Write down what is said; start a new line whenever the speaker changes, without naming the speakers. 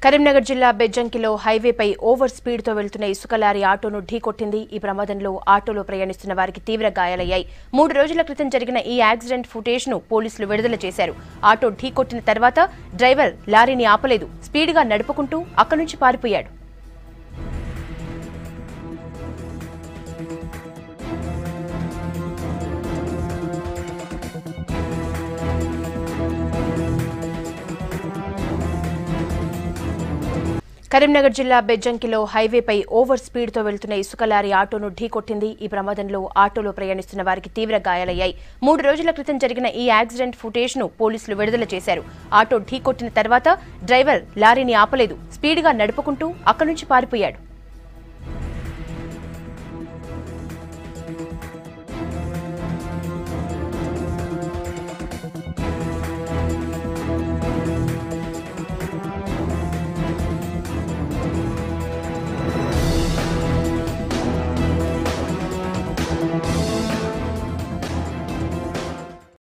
కరీంనగర్ జిల్లా బెజ్జంకిలో హైవేపై ఓవర్ స్పీడ్తో వెళ్తున్న ఇసుక లారీ ఆటోను ఢీకొట్టింది ఈ ప్రమాదంలో ఆటోలో ప్రయాణిస్తున్న వారికి తీవ్ర గాయాలయ్యాయి మూడు రోజుల క్రితం జరిగిన ఈ యాక్సిడెంట్ ఫుటేజ్ ను పోలీసులు విడుదల చేశారు ఆటో ఢీకొట్టిన తర్వాత డ్రైవర్ లారీని ఆపలేదు స్పీడ్గా నడుపుకుంటూ అక్కడి నుంచి పారిపోయాడు కరీంనగర్ జిల్లా బెజ్జంకిలో హైవేపై ఓవర్ స్పీడ్తో వెళ్తున్న ఇసుక లారీ ఆటోను ఢీకొట్టింది ఈ ప్రమాదంలో ఆటోలో ప్రయాణిస్తున్న వారికి తీవ్ర గాయాలయ్యాయి మూడు రోజుల క్రితం జరిగిన ఈ యాక్సిడెంట్ ఫుటేజ్ ను పోలీసులు విడుదల చేశారు ఆటో ఢీకొట్టిన తర్వాత డ్రైవర్ లారీని ఆపలేదు స్పీడ్గా నడుపుకుంటూ అక్కడి నుంచి పారిపోయాడు